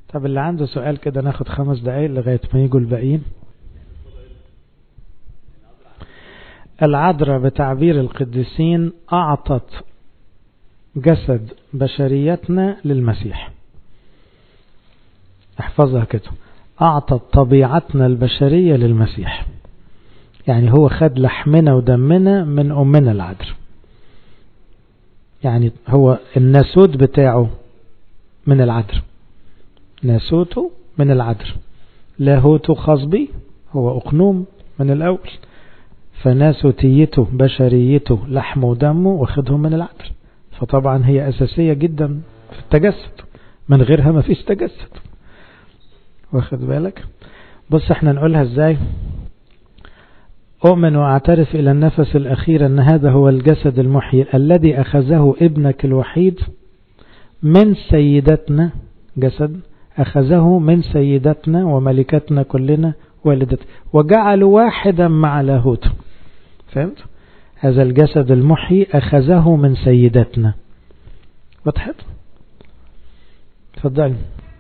طب اللي عنده سؤال كده ناخد خمس دقايق لغاية ما يجوا الباقيين العذراء بتعبير القديسين أعطت جسد بشريتنا للمسيح احفظها كده أعطت طبيعتنا البشرية للمسيح يعني هو خد لحمنا ودمنا من أمنا العذراء يعني هو الناسوت بتاعه من العذراء ناسوته من العذراء لاهوته خاص بيه هو أقنوم من الأول فناسوتيته بشريته لحم ودمه واخدهم من العذراء فطبعا هي أساسية جدا في التجسد من غيرها ما فيش تجسد واخد بالك بص احنا نقولها ازاي أؤمن وأعترف إلى النفس الأخير أن هذا هو الجسد المحيي الذي أخذه ابنك الوحيد من سيدتنا جسد أخذه من سيدتنا وملكتنا كلنا والدتنا وجعل واحدا مع لاهوته فهمت؟ هذا الجسد المحيي أخذه من سيدتنا وضحت؟ تفضل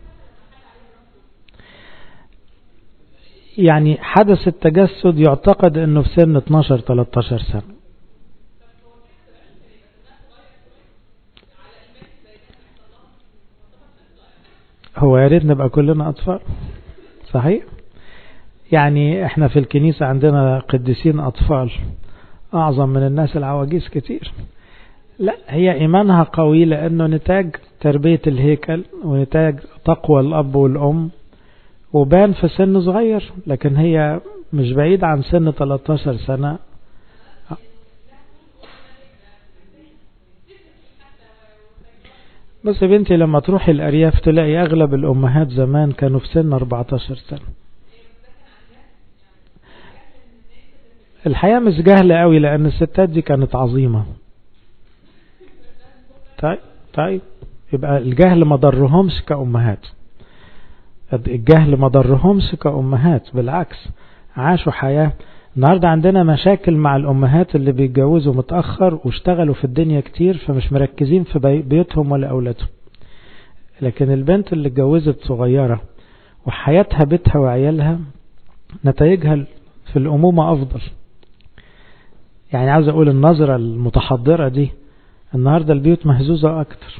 يعني حدث التجسد يعتقد انه في سن 12 13 سنة هو يا ريت نبقى كلنا اطفال صحيح يعني احنا في الكنيسة عندنا قديسين اطفال اعظم من الناس العواجيز كتير لا هي ايمانها قوي لانه نتاج تربية الهيكل ونتاج تقوى الاب والام وبان في سن صغير لكن هي مش بعيد عن سن 13 سنة بس يا بنتي لما تروحي الأرياف تلاقي أغلب الأمهات زمان كانوا في سن 14 سنة الحياة مش جهلة قوي لأن الستات دي كانت عظيمة طيب طيب يبقى الجهل ما ضرهمش كأمهات الجهل ما ضرهمش كأمهات بالعكس عاشوا حياة النهاردة عندنا مشاكل مع الأمهات اللي بيتجوزوا متأخر واشتغلوا في الدنيا كتير فمش مركزين في بيوتهم ولا أولادهم لكن البنت اللي اتجوزت صغيرة وحياتها بيتها وعيالها نتائجها في الأمومة أفضل يعني عاوز أقول النظرة المتحضرة دي النهاردة البيوت مهزوزة أكتر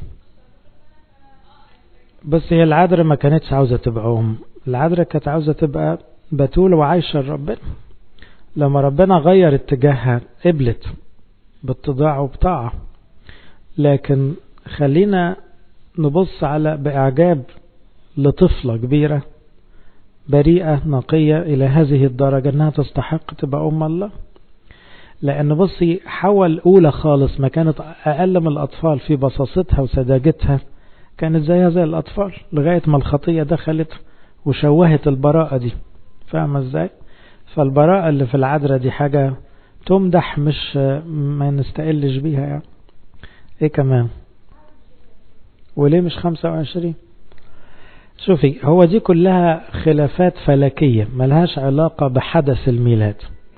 بس هي العذراء ما كانتش عاوزة تبقى أم العذراء كانت عاوزة تبقى بتول وعايشة لربنا لما ربنا غير اتجاهها قبلت باتضاع وبطاعة لكن خلينا نبص على بإعجاب لطفلة كبيرة بريئة نقية إلى هذه الدرجة أنها تستحق تبقى أم الله لأن بصي حول أولى خالص ما كانت أقل من الأطفال في بصاصتها وسذاجتها كانت زيها زي الأطفال لغاية ما الخطية دخلت وشوهت البراءة دي فاهمة ازاي فالبراءة اللي في العذراء دي حاجة تمدح مش ما نستقلش بيها يعني ايه كمان وليه مش 25 شوفي هو دي كلها خلافات فلكية ملهاش علاقة بحدث الميلاد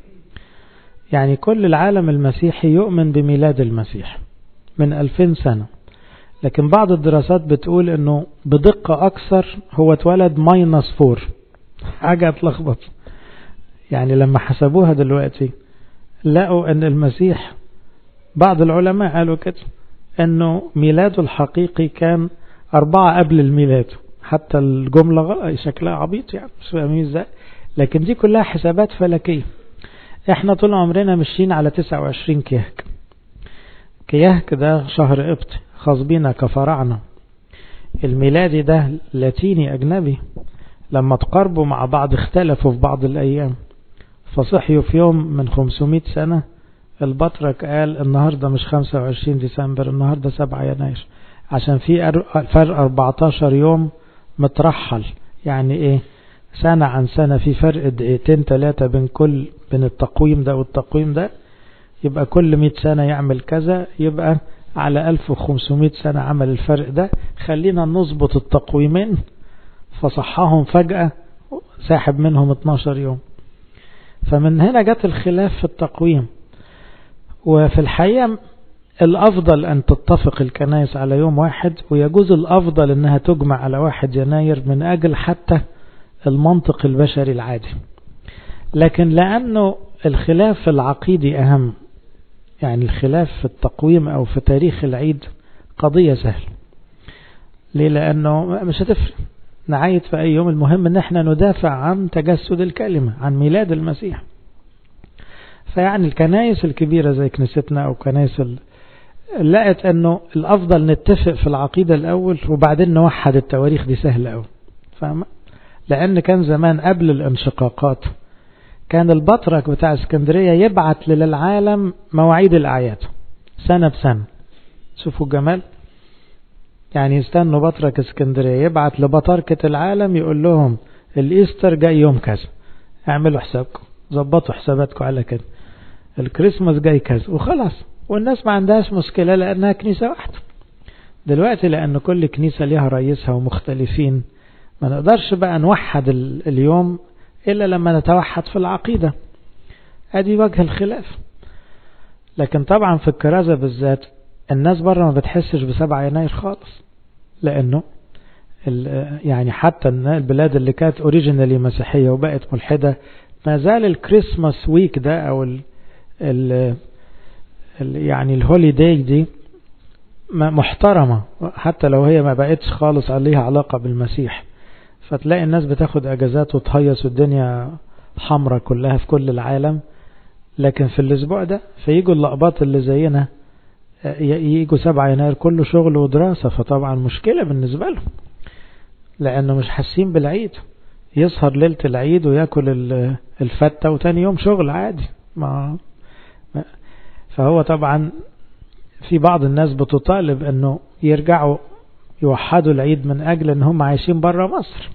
يعني كل العالم المسيحي يؤمن بميلاد المسيح من 2000 سنة لكن بعض الدراسات بتقول انه بدقة اكثر هو اتولد ماينس فور حاجة تلخبط يعني لما حسبوها دلوقتي لقوا ان المسيح بعض العلماء قالوا كده انه ميلاده الحقيقي كان اربعة قبل الميلاد حتى الجملة شكلها عبيط يعني مش فاهمين ازاي لكن دي كلها حسابات فلكية احنا طول عمرنا ماشيين على 29 كيهك كيهك ده شهر قبطي خاص بينا كفراعنة الميلادي ده لاتيني أجنبي لما تقاربوا مع بعض اختلفوا في بعض الأيام فصحيوا في يوم من 500 سنة البطرك قال النهاردة مش 25 ديسمبر النهاردة 7 يناير عشان في فرق 14 يوم مترحل يعني ايه سنة عن سنة في فرق دقيقتين ثلاثة بين كل بين التقويم ده والتقويم ده يبقى كل 100 سنة يعمل كذا يبقى على 1500 سنة عمل الفرق ده خلينا نظبط التقويمين فصحهم فجأة ساحب منهم 12 يوم فمن هنا جت الخلاف في التقويم وفي الحقيقة الأفضل أن تتفق الكنائس على يوم واحد ويجوز الأفضل أنها تجمع على واحد يناير من أجل حتى المنطق البشري العادي لكن لأنه الخلاف العقيدي أهم يعني الخلاف في التقويم أو في تاريخ العيد قضية سهلة ليه لأنه مش هتفرق نعيد في أي يوم المهم أن احنا ندافع عن تجسد الكلمة عن ميلاد المسيح فيعني الكنائس الكبيرة زي كنيستنا أو كنائس لقت أنه الأفضل نتفق في العقيدة الأول وبعدين نوحد التواريخ دي سهلة أوي فاهمة؟ لأن كان زمان قبل الانشقاقات كان البطرك بتاع اسكندرية يبعت للعالم مواعيد الأعياد سنة بسنة شوفوا الجمال يعني يستنوا بطرك اسكندرية يبعت لبطركة العالم يقول لهم الإيستر جاي يوم كذا اعملوا حسابكم ظبطوا حساباتكم على كده الكريسماس جاي كذا وخلاص والناس ما عندهاش مشكلة لأنها كنيسة واحدة دلوقتي لأن كل كنيسة ليها رئيسها ومختلفين ما نقدرش بقى نوحد اليوم إلا لما نتوحد في العقيدة ادي وجه الخلاف لكن طبعا في الكرازة بالذات الناس بره ما بتحسش بسبعة يناير خالص لأنه يعني حتى البلاد اللي كانت اوريجينالي مسيحية وبقت ملحدة ما زال الكريسماس ويك ده أو ال ال يعني الهوليداي دي محترمة حتى لو هي ما بقتش خالص عليها علاقة بالمسيح فتلاقي الناس بتاخد اجازات وتهيص والدنيا حمرة كلها في كل العالم لكن في الاسبوع ده فيجوا اللقبات اللي زينا يجوا 7 يناير كله شغل ودراسة فطبعا مشكلة بالنسبة لهم لأنه مش حاسين بالعيد يسهر ليلة العيد وياكل الفتة وتاني يوم شغل عادي ما فهو طبعا في بعض الناس بتطالب انه يرجعوا يوحدوا العيد من اجل ان هم عايشين بره مصر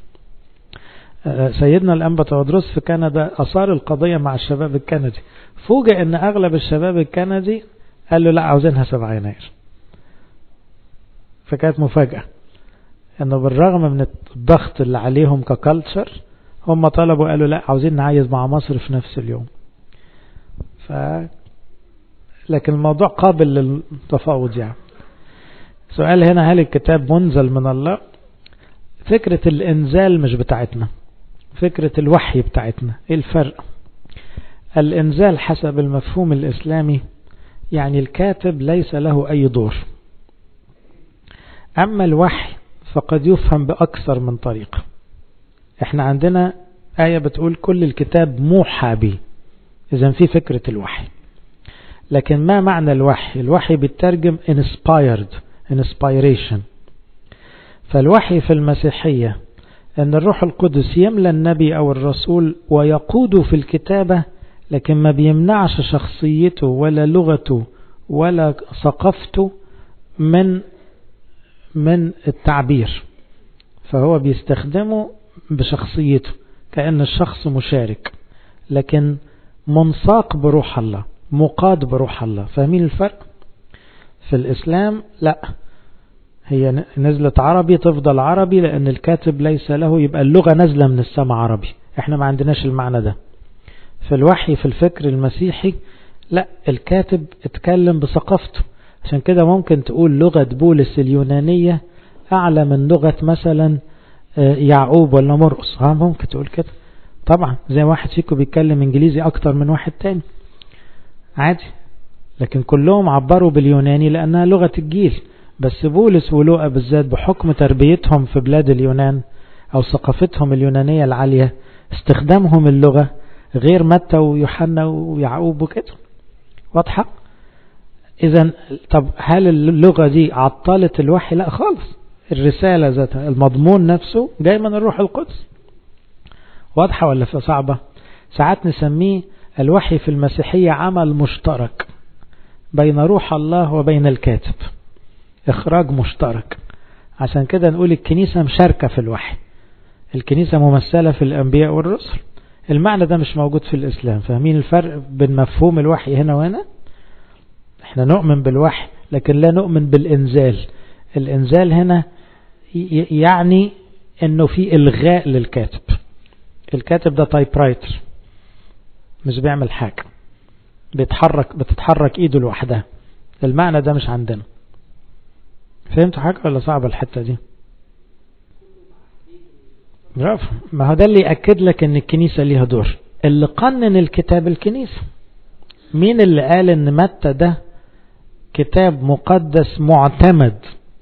سيدنا الانبا تودروس في كندا اثار القضية مع الشباب الكندي فوجئ ان اغلب الشباب الكندي قال له لا عاوزينها 7 يناير فكانت مفاجأة انه بالرغم من الضغط اللي عليهم ككالتشر هم طلبوا قالوا لا عاوزين نعايز مع مصر في نفس اليوم ف لكن الموضوع قابل للتفاوض يعني سؤال هنا هل الكتاب منزل من الله فكرة الانزال مش بتاعتنا فكرة الوحي بتاعتنا ايه الفرق الانزال حسب المفهوم الاسلامي يعني الكاتب ليس له اي دور اما الوحي فقد يفهم باكثر من طريقة احنا عندنا آية بتقول كل الكتاب موحى به اذا في فكرة الوحي لكن ما معنى الوحي الوحي بيترجم inspired inspiration فالوحي في المسيحية أن الروح القدس يملى النبي أو الرسول ويقوده في الكتابة لكن ما بيمنعش شخصيته ولا لغته ولا ثقافته من من التعبير فهو بيستخدمه بشخصيته كأن الشخص مشارك لكن منساق بروح الله مقاد بروح الله فاهمين الفرق في الإسلام لا هي نزلت عربي تفضل عربي لأن الكاتب ليس له يبقى اللغة نازلة من السماء عربي احنا ما عندناش المعنى ده في الوحي في الفكر المسيحي لا الكاتب اتكلم بثقافته عشان كده ممكن تقول لغة بولس اليونانية أعلى من لغة مثلا يعقوب ولا مرقس ها ممكن تقول كده طبعا زي واحد فيكم بيتكلم انجليزي اكتر من واحد تاني عادي لكن كلهم عبروا باليوناني لأنها لغة الجيل بس بولس ولوقا بالذات بحكم تربيتهم في بلاد اليونان أو ثقافتهم اليونانية العالية استخدامهم اللغة غير متى ويوحنا ويعقوب وكده واضحة إذا طب هل اللغة دي عطلت الوحي لا خالص الرسالة ذاتها المضمون نفسه جاي من الروح القدس واضحة ولا صعبة ساعات نسميه الوحي في المسيحية عمل مشترك بين روح الله وبين الكاتب إخراج مشترك عشان كده نقول الكنيسة مشاركة في الوحي الكنيسة ممثلة في الأنبياء والرسل المعنى ده مش موجود في الإسلام فاهمين الفرق بين مفهوم الوحي هنا وهنا احنا نؤمن بالوحي لكن لا نؤمن بالإنزال الإنزال هنا يعني انه في إلغاء للكاتب الكاتب ده تايب رايتر مش بيعمل حاجة بيتحرك بتتحرك ايده لوحدها المعنى ده مش عندنا فهمتوا حاجة ولا صعبة الحتة دي برافو ما هو ده اللي يأكد لك ان الكنيسة ليها دور اللي قنن الكتاب الكنيسة مين اللي قال ان متى ده كتاب مقدس معتمد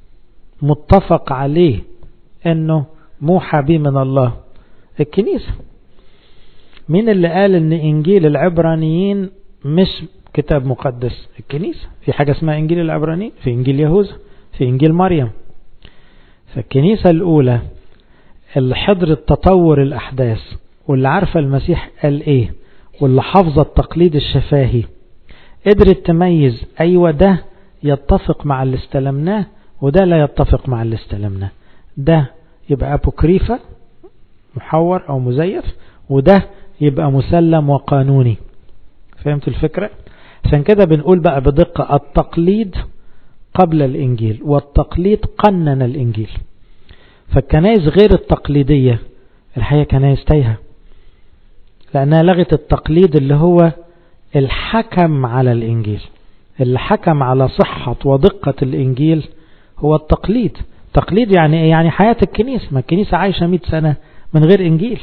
متفق عليه انه موحى به من الله الكنيسة مين اللي قال ان انجيل العبرانيين مش كتاب مقدس الكنيسة في حاجة اسمها انجيل العبرانيين في انجيل يهوذا في انجيل مريم فالكنيسة الاولى اللي حضرت تطور الاحداث واللي عارفة المسيح قال ايه واللي حافظة التقليد الشفاهي قدرت تميز ايوه ده يتفق مع اللي استلمناه وده لا يتفق مع اللي استلمناه ده يبقى أبوكريفة محور أو مزيف وده يبقى مسلم وقانوني فهمت الفكرة عشان كده بنقول بقى بدقة التقليد قبل الإنجيل والتقليد قنن الإنجيل فالكنائس غير التقليدية الحقيقة كنائس تايهة لأنها لغت التقليد اللي هو الحكم على الإنجيل اللي حكم على صحة ودقة الإنجيل هو التقليد تقليد يعني ايه يعني حياة الكنيسة ما الكنيسة عايشة 100 سنة من غير إنجيل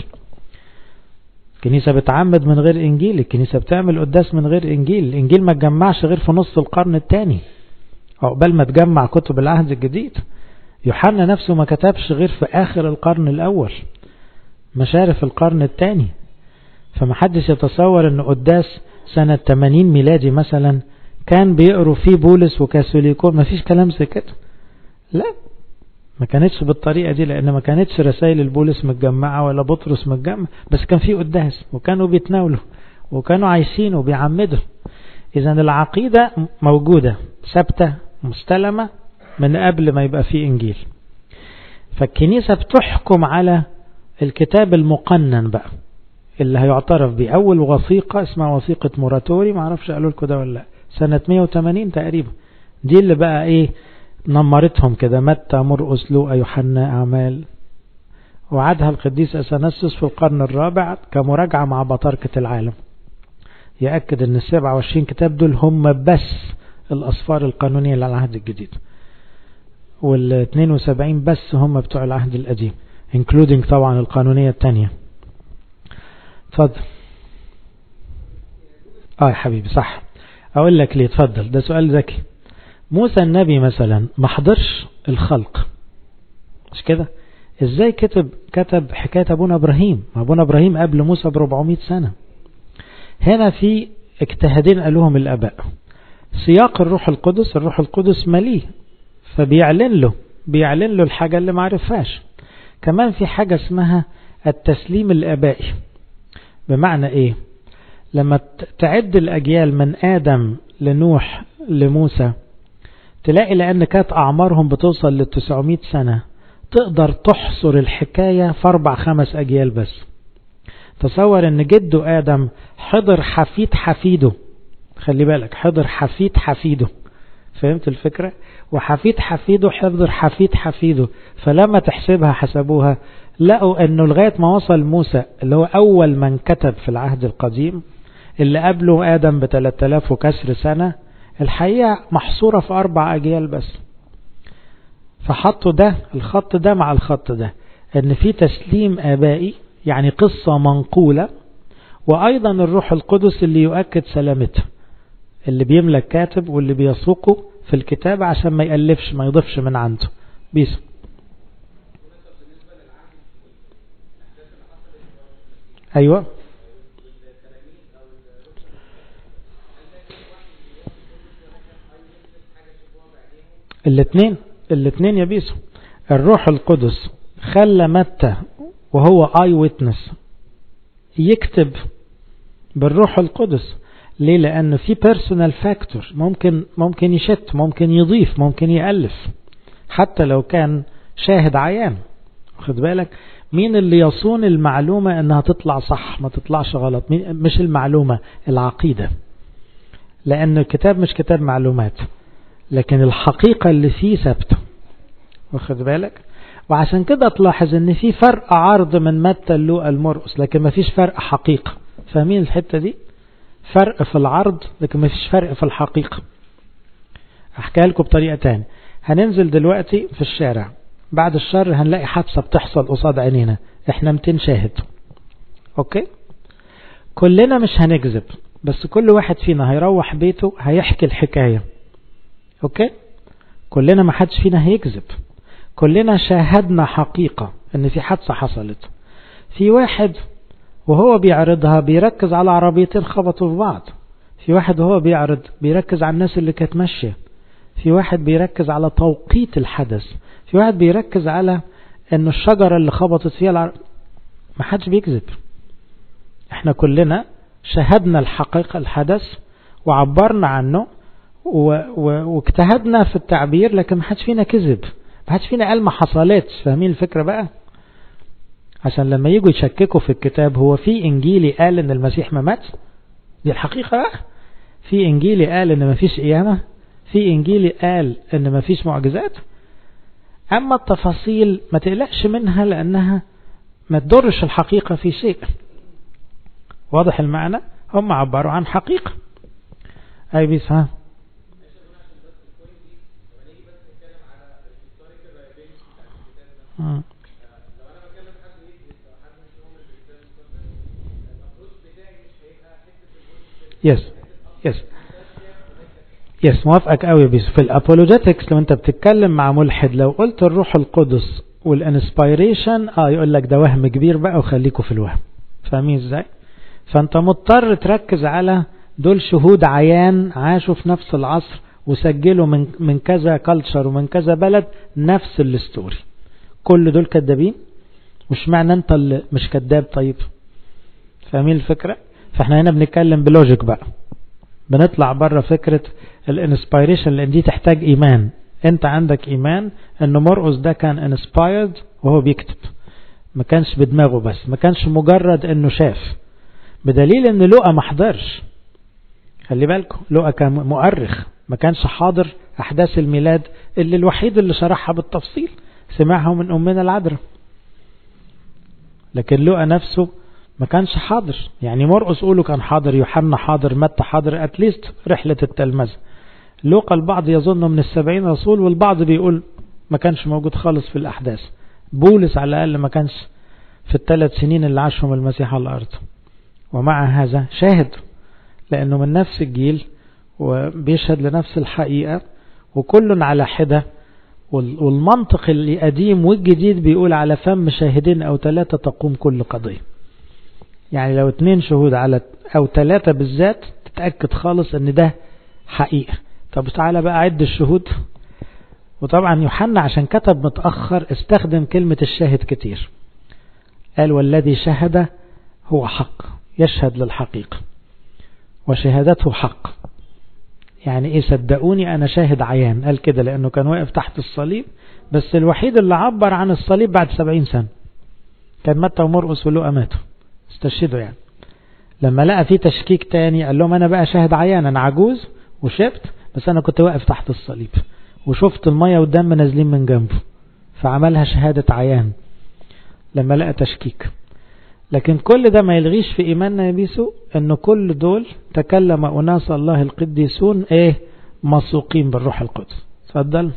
الكنيسة بتعمد من غير إنجيل الكنيسة بتعمل قداس من غير إنجيل الإنجيل ما تجمعش غير في نص القرن الثاني عقبال ما تجمع كتب العهد الجديد يوحنا نفسه ما كتبش غير في آخر القرن الأول مشارف القرن الثاني فمحدش يتصور أن قداس سنة 80 ميلادي مثلا كان بيقروا فيه بولس وكاثوليكون ما فيش كلام زي كده لا ما كانتش بالطريقة دي لأن ما كانتش رسائل البولس متجمعة ولا بطرس متجمع بس كان في قداس وكانوا بيتناولوا وكانوا عايشين وبيعمدوا إذا العقيدة موجودة ثابتة مستلمة من قبل ما يبقى في إنجيل فالكنيسة بتحكم على الكتاب المقنن بقى اللي هيعترف بيه أول وثيقة اسمها وثيقة موراتوري معرفش قالوا لكم ده ولا لا سنة 180 تقريبا دي اللي بقى ايه نمرتهم كده متى مرقس لوقا يوحنا أعمال وعدها القديس أثناسيوس في القرن الرابع كمراجعة مع بطاركة العالم يأكد أن السبعة وعشرين كتاب دول هم بس الأصفار القانونية للعهد الجديد وال 72 بس هم بتوع العهد القديم including طبعا القانونية التانية اتفضل اه يا حبيبي صح اقول لك ليه اتفضل ده سؤال ذكي موسى النبي مثلا ما حضرش الخلق مش كده ازاي كتب كتب حكاية ابونا ابراهيم ابونا ابراهيم قبل موسى ب 400 سنة هنا في اجتهادين قالوهم الاباء سياق الروح القدس الروح القدس مليه فبيعلن له بيعلن له الحاجة اللي ما عرفهاش كمان في حاجة اسمها التسليم الابائي بمعنى ايه لما تعد الأجيال من آدم لنوح لموسى تلاقي لأن كانت أعمارهم بتوصل لل 900 سنة تقدر تحصر الحكاية في أربع خمس أجيال بس تصور أن جده آدم حضر حفيد حفيده خلي بالك حضر حفيد حفيده فهمت الفكرة وحفيد حفيده حضر حفيد حفيده فلما تحسبها حسبوها لقوا أنه لغاية ما وصل موسى اللي هو أول من كتب في العهد القديم اللي قبله آدم ب 3000 وكسر سنة الحقيقة محصورة في أربع أجيال بس فحطوا ده الخط ده مع الخط ده ان في تسليم آبائي يعني قصة منقولة وأيضا الروح القدس اللي يؤكد سلامتها اللي بيملك كاتب واللي بيسوقه في الكتاب عشان ما يألفش ما يضيفش من عنده بيسم أيوة الاثنين الاثنين يا بيسو الروح القدس خلى متى وهو اي ويتنس يكتب بالروح القدس ليه لأنه في بيرسونال فاكتور ممكن ممكن يشت ممكن يضيف ممكن يألف حتى لو كان شاهد عيان خد بالك مين اللي يصون المعلومة انها تطلع صح ما تطلعش غلط مش المعلومة العقيدة لأن الكتاب مش كتاب معلومات لكن الحقيقة اللي فيه ثابتة واخد بالك وعشان كده تلاحظ ان في فرق عرض من متى لوقا المرقس لكن ما فيش فرق حقيقة فاهمين الحتة دي فرق في العرض لكن ما فيش فرق في الحقيقة احكيها لكم بطريقة تاني هننزل دلوقتي في الشارع بعد الشر هنلاقي حادثة بتحصل قصاد عينينا احنا 200 شاهد اوكي كلنا مش هنكذب بس كل واحد فينا هيروح بيته هيحكي الحكاية اوكي كلنا ما حدش فينا هيكذب كلنا شاهدنا حقيقة ان في حادثة حصلت في واحد وهو بيعرضها بيركز على عربيتين خبطوا في بعض في واحد وهو بيعرض بيركز على الناس اللي كانت ماشية في واحد بيركز على توقيت الحدث في واحد بيركز على انه الشجرة اللي خبطت فيها العر... ما حدش بيكذب احنا كلنا شهدنا الحقيقة الحدث وعبرنا عنه و... و... واجتهدنا في التعبير لكن ما حدش فينا كذب ما حدش فينا قال ما حصلتش فاهمين الفكرة بقى عشان لما يجوا يشككوا في الكتاب هو في انجيلي قال ان المسيح ما مات دي الحقيقة بقى في انجيلي قال ان ما فيش قيامة في انجيلي قال ان ما فيش معجزات اما التفاصيل ما تقلقش منها لانها ما تضرش الحقيقة في شيء واضح المعنى هم عبروا عن حقيقة اي بيس ها آه. يس يس يس موافقك قوي بيس في الابولوجيتكس لو انت بتتكلم مع ملحد لو قلت الروح القدس والانسبيريشن اه يقول لك ده وهم كبير بقى وخليكوا في الوهم فاهمين ازاي فانت مضطر تركز على دول شهود عيان عاشوا في نفس العصر وسجلوا من من كذا كلتشر ومن كذا بلد نفس الستوري كل دول كذابين مش معنى انت اللي مش كذاب طيب فاهمين الفكره فاحنا هنا بنتكلم بلوجيك بقى بنطلع بره فكرة الانسبيريشن لان دي تحتاج ايمان انت عندك ايمان ان مرقس ده كان انسبايرد وهو بيكتب ما كانش بدماغه بس ما كانش مجرد انه شاف بدليل ان لقى ما حضرش خلي بالكم لقى كان مؤرخ ما كانش حاضر احداث الميلاد اللي الوحيد اللي شرحها بالتفصيل سمعها من امنا العذراء لكن لقى نفسه ما كانش حاضر يعني مرقس قوله كان حاضر يوحنا حاضر متى حاضر اتليست رحلة التلمذة لوقا البعض يظن من السبعين رسول والبعض بيقول ما كانش موجود خالص في الأحداث بولس على الأقل ما كانش في الثلاث سنين اللي عاشهم المسيح على الأرض ومع هذا شاهد لأنه من نفس الجيل وبيشهد لنفس الحقيقة وكل على حدة والمنطق القديم والجديد بيقول على فم شاهدين أو ثلاثة تقوم كل قضية يعني لو اتنين شهود على او ثلاثة بالذات تتأكد خالص ان ده حقيقة طب تعالى بقى عد الشهود وطبعا يوحنا عشان كتب متأخر استخدم كلمة الشاهد كتير قال والذي شهد هو حق يشهد للحقيقة وشهادته حق يعني ايه صدقوني انا شاهد عيان قال كده لانه كان واقف تحت الصليب بس الوحيد اللي عبر عن الصليب بعد سبعين سنة كان متى ومرقس ولوقا ماتوا استشهدوا يعني لما لقى في تشكيك تاني قال لهم انا بقى شاهد عيان انا عجوز وشبت بس انا كنت واقف تحت الصليب وشفت المية والدم نازلين من جنبه فعملها شهادة عيان لما لقى تشكيك لكن كل ده ما يلغيش في ايماننا يا بيسو ان كل دول تكلم اناس الله القديسون ايه مسوقين بالروح القدس اتفضل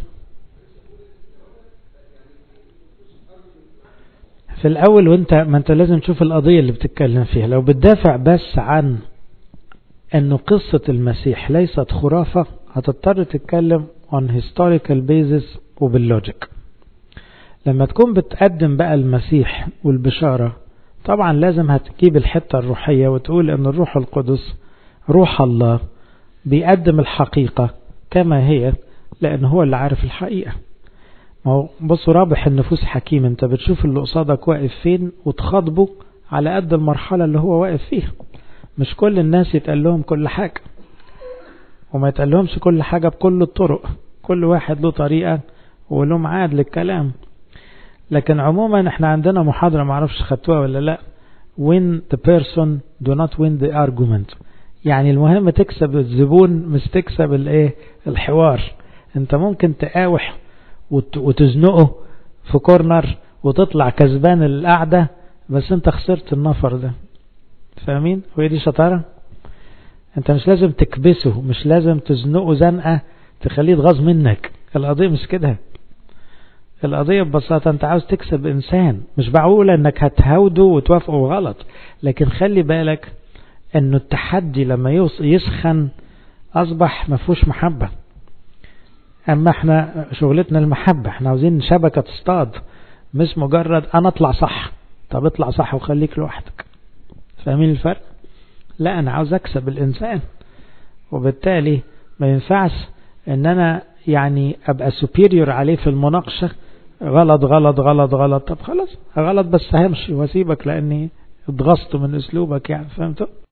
في الأول وانت ما انت لازم تشوف القضية اللي بتتكلم فيها لو بتدافع بس عن انه قصة المسيح ليست خرافة هتضطر تتكلم on historical basis وباللوجيك لما تكون بتقدم بقى المسيح والبشارة طبعا لازم هتجيب الحتة الروحية وتقول ان الروح القدس روح الله بيقدم الحقيقة كما هي لان هو اللي عارف الحقيقة ما هو بصوا رابح النفوس حكيم انت بتشوف اللي قصادك واقف فين وتخاطبه على قد المرحلة اللي هو واقف فيها مش كل الناس يتقال لهم كل حاجة وما يتقال لهمش كل حاجة بكل الطرق كل واحد له طريقة وله ميعاد للكلام لكن عموما احنا عندنا محاضرة معرفش خدتوها ولا لا win the person do not win the argument يعني المهم تكسب الزبون مش تكسب الايه الحوار انت ممكن تقاوح وتزنقه في كورنر وتطلع كسبان القعدة بس انت خسرت النفر ده فاهمين وهي دي شطارة انت مش لازم تكبسه مش لازم تزنقه زنقة تخليه يتغاظ منك القضية مش كده القضية ببساطة انت عاوز تكسب انسان مش بقول انك هتهوده وتوافقه غلط لكن خلي بالك انه التحدي لما يسخن اصبح مفهوش محبة اما احنا شغلتنا المحبة احنا عاوزين شبكة تصطاد مش مجرد انا اطلع صح طب اطلع صح وخليك لوحدك فاهمين الفرق لا انا عاوز اكسب الانسان وبالتالي ما ينفعش ان انا يعني ابقى سوبيريور عليه في المناقشة غلط غلط غلط غلط طب خلاص غلط بس همشي واسيبك لاني اتغصت من اسلوبك يعني فهمت